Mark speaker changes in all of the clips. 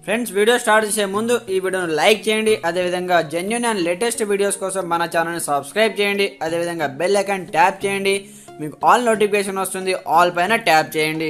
Speaker 1: friends video start చేసే ముందు ఈ వీడియోను లైక్ చేయండి అదేవిధంగా జెన్యున్ అండ్ లేటెస్ట్ వీడియోస్ కోసం మన ఛానల్ని సబ్స్క్రైబ్ చేయండి అదేవిధంగా బెల్ ఐకాన్ ట్యాప్ చేయండి మీకు ఆల్ నోటిఫికేషన్ వస్తుంది ఆల్ పైన ట్యాప్ చేయండి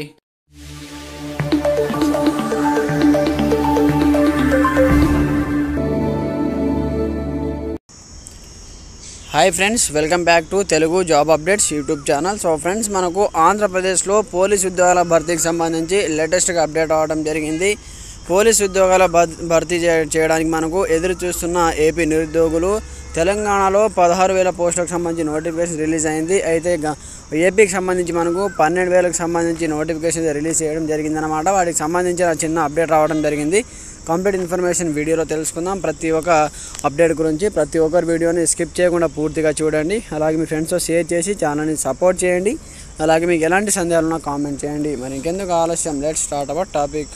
Speaker 1: hi friends welcome back to Telugu job updates YouTube channel so friends మనకు ఆంధ్రప్రదేశ్లో పోలీస్ ఉద్యోగాల భర్తీకి సంబంధించి లేటెస్ట్గా అప్డేట్ అవ్వడం జరిగింది పోలీస్ ఉద్యోగాల భర్- భర్తీ చే- చేయడానికి మనకు ఎదురు చూస్తున్న ఏపీ నిరుద్యోగులు తెలంగాణలో పదహారు వేల పోస్టులకు సంబంధించి నోటిఫికేషన్ రిలీజ్ అయింది అయితే గ- ఏపీకి సంబంధించి మనకు పన్నెండు వేలకు సంబంధించి నోటిఫికేషన్ రిలీజ్ చేయడం జరిగిందనమాట వాటికి సంబంధించిన చిన్న అప్డేట్ రావడం జరిగింది కంప్లీట్ ఇన్ఫర్మేషన్ వీడియోలో తెలుసుకుందాం ప్రతి ఒక్క అప్డేట్ గురించి ప్రతి ఒక్కరు వీడియోని స్కిప్ చేయకుండా పూర్తిగా చూడండి అలాగే మీ ఫ్రెండ్స్తో షేర్ చేసి ఛానల్ని సపోర్ట్ చేయండి అలాగే మీకు ఎలాంటి సందేహాలు ఉన్నా కామెంట్ చేయండి మరి ఇంకెందుకు ఆలస్యం let start our topic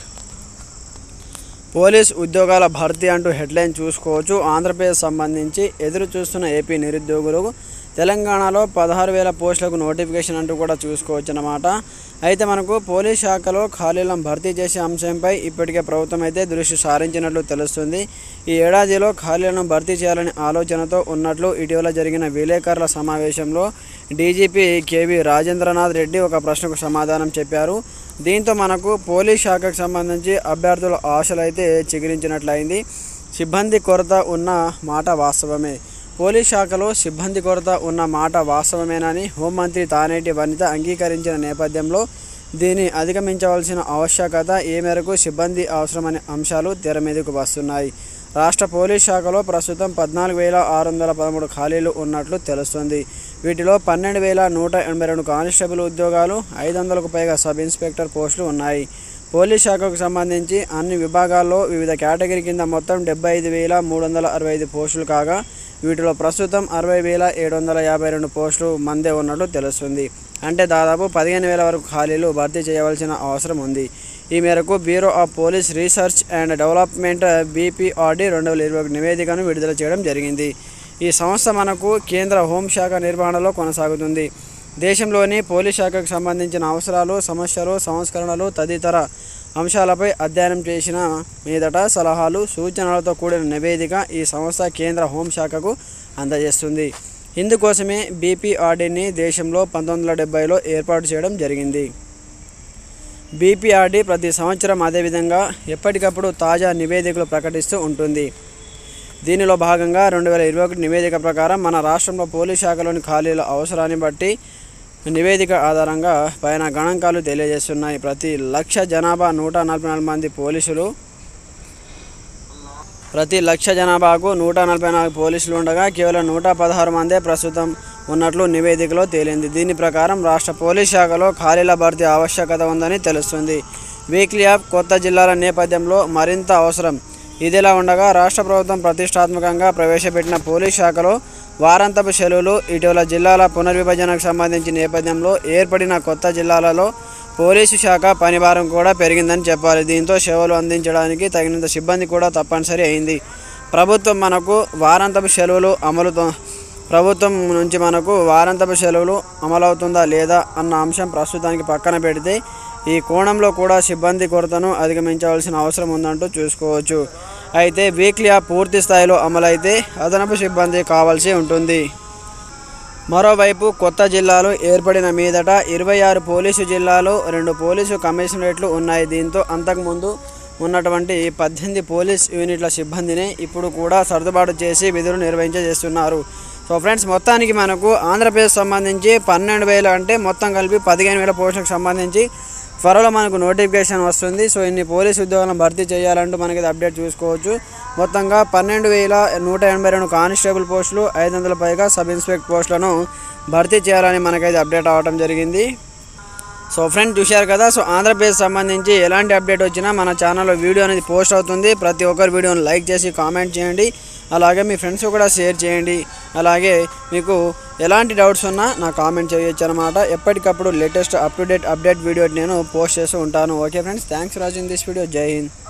Speaker 1: police ఉద్యోగాల భర్తీ అంటూ హెడ్లైన్ చూసుకోవచ్చు ఆంధ్రప్రదేశ్ సంబంధించి ఎదురు చూస్తున్న ఏపీ నిరుద్యోగులు తెలంగాణలో పదహారు వేల పోస్టులకు నోటిఫికేషన్ అంటూ కూడా చూసుకోవచ్చు అన్నమాట అయితే మనకు పోలీస్ శాఖలో ఖాళీలను భర్తీ చేసే అంశంపై ఇప్పటికే ప్రభుత్వం అయితే దృష్టి సారించినట్లు తెలుస్తుంది ఈ ఏడాదిలో ఖాళీలను భర్తీ చేయాలనే ఆలోచనతో ఉన్నట్లు ఇటీవల జరిగిన విలేకరుల సమావేశంలో డీజీపీ కేవీ రాజేంద్రనాథ్ రెడ్డి ఒక ప్రశ్నకు సమాధానం చెప్పారు దీంతో మనకు పోలీస్ శాఖకు సంబంధించి అభ్యర్థుల ఆశలు అయితే చిగురించినట్లయింది సిబ్బంది కొరత ఉన్న మాట వాస్తవమే పోలీస్ శాఖలో సిబ్బంది కొరత ఉన్న మాట వాస్తవమేనని హోంమంత్రి తానేటి వనిత అంగీకరించిన నేపథ్యంలో దీన్ని అధిగమించవలసిన ఆవశ్యకత ఏ మేరకు సిబ్బంది అవసరమనే అంశాలు తెర మీదకు వస్తున్నాయి రాష్ట్ర పోలీస్ శాఖలో ప్రస్తుతం పద్నాలుగు వేల ఆరు వందల పదమూడు ఖాళీలు ఉన్నట్లు తెలుస్తుంది వీటిలో పన్నెండు వేల నూట ఎనభై రెండు కానిస్టేబుల్ ఉద్యోగాలు ఐదు వందలకు పైగా సబ్ ఇన్స్పెక్టర్ పోస్టులు ఉన్నాయి పోలీస్ శాఖకు సంబంధించి అన్ని విభాగాల్లో వివిధ కేటగిరీ కింద మొత్తం డెబ్బై ఐదు వేల మూడు వందల అరవై ఐదు పోస్టులు కాగా వీటిలో ప్రస్తుతం అరవై వేల ఏడు వందల యాభై రెండు పోస్టులు మందే ఉన్నట్లు తెలుస్తుంది అంటే దాదాపు పదిహేను వేల వరకు ఖాళీలు భర్తీ చేయవలసిన అవసరం ఉంది ఈ మేరకు bureau of police research and development BPRD రెండు వేల ఇరవై ఒకటి నివేదికను విడుదల చేయడం జరిగింది ఈ సంస్థ మనకు కేంద్ర హోంశాఖ నిర్వహణలో కొనసాగుతుంది దేశంలోని పోలీస్ శాఖకు సంబంధించిన అవసరాలు సమస్యలు సంస్కరణలు తదితర అంశాలపై అధ్యయనం చేసిన మీదట సలహాలు సూచనలతో కూడిన నివేదిక ఈ సంస్థ కేంద్ర హోంశాఖకు అందజేస్తుంది ఇందుకోసమే బీపీఆర్డీని దేశంలో పంతొమ్మిది వందల డెబ్బైలో ఏర్పాటు చేయడం జరిగింది బీపీఆర్డీ ప్రతి సంవత్సరం అదేవిధంగా ఎప్పటికప్పుడు తాజా నివేదికలు ప్రకటిస్తూ ఉంటుంది దీనిలో భాగంగా రెండు వేల ఇరవై ఒకటి నివేదిక ప్రకారం మన రాష్ట్రంలో పోలీస్ శాఖలోని ఖాళీల అవసరాన్ని బట్టి నివేదిక ఆధారంగా పైన గణాంకాలు తెలియజేస్తున్నాయి ప్రతి లక్ష జనాభా నూట నలభై నాలుగు మంది పోలీసులు ప్రతి లక్ష జనాభాకు నూట నలభై నాలుగు పోలీసులు ఉండగా కేవలం నూట పదహారు మందే ప్రస్తుతం ఉన్నట్లు నివేదికలో తేలింది దీని ప్రకారం రాష్ట్ర పోలీస్ శాఖలో ఖాళీల భర్తీ ఆవశ్యకత ఉందని తెలుస్తుంది వీక్లీ యాప్ కొత్త జిల్లాల నేపథ్యంలో మరింత అవసరం ఇదిలా ఉండగా రాష్ట్ర ప్రభుత్వం ప్రతిష్టాత్మకంగా ప్రవేశపెట్టిన పోలీస్ శాఖలో వారాంతపు సెలవులు ఇటీవల జిల్లాల పునర్విభజనకు సంబంధించిన నేపథ్యంలో ఏర్పడిన కొత్త జిల్లాలలో పోలీసు శాఖ పనిభారం కూడా పెరిగిందని చెప్పాలి దీంతో సేవలు అందించడానికి తగినంత సిబ్బంది కూడా తప్పనిసరి అయింది ప్రభుత్వం మనకు వారాంతపు సెలవులు అమలుతో ప్రభుత్వం నుంచి మనకు వారాంతపు సెలవులు అమలవుతుందా లేదా అన్న అంశం ప్రస్తుతానికి పక్కన పెడితే ఈ కోణంలో కూడా సిబ్బంది కొరతను అధిగమించవలసిన అవసరం ఉందంటూ చూసుకోవచ్చు అయితే వీక్లీ ఆ పూర్తి స్థాయిలో అమలైతే అదనపు సిబ్బంది కావాల్సి ఉంటుంది మరోవైపు కొత్త జిల్లాలు ఏర్పడిన మీదట ఇరవై ఆరు పోలీసు జిల్లాలు రెండు పోలీసు కమిషనరేట్లు ఉన్నాయి దీంతో అంతకుముందు ఉన్నటువంటి పద్దెనిమిది పోలీస్ యూనిట్ల సిబ్బందిని ఇప్పుడు కూడా సర్దుబాటు చేసి విధులు నిర్వహించేస్తున్నారు సో ఫ్రెండ్స్ మొత్తానికి మనకు ఆంధ్రప్రదేశ్ సంబంధించి పన్నెండు వేలు అంటే మొత్తం కలిపి పదిహేను వేల పోస్టులకు సంబంధించి త్వరలో మనకు నోటిఫికేషన్ వస్తుంది సో ఇన్ని పోలీస్ ఉద్యోగాలను భర్తీ చేయాలంటూ మనకి ఇది అప్డేట్ చూసుకోవచ్చు మొత్తంగా పన్నెండు వేల నూట ఎనభై రెండు కానిస్టేబుల్ పోస్టులు ఐదు వందల పైగా సబ్ ఇన్స్పెక్టర్ పోస్టులను భర్తీ చేయాలని మనకైతే అప్డేట్ అవ్వడం జరిగింది సో ఫ్రెండ్ చూశారు కదా సో ఆంధ్రప్రదేశ్ సంబంధించి ఎలాంటి అప్డేట్ వచ్చినా మన ఛానల్లో వీడియో అనేది పోస్ట్ అవుతుంది ప్రతి ఒక్కరు వీడియోని లైక్ చేసి కామెంట్ చేయండి అలాగే మీ ఫ్రెండ్స్ కూడా షేర్ చేయండి అలాగే మీకు ఎలాంటి డౌట్స్ ఉన్నా నా కామెంట్ చేయొచ్చు అనమాట ఎప్పటికప్పుడు latest up to date update video నేను పోస్ట్ చేస్తూ ఉంటాను okay friends thanks for watching this video Jai Hind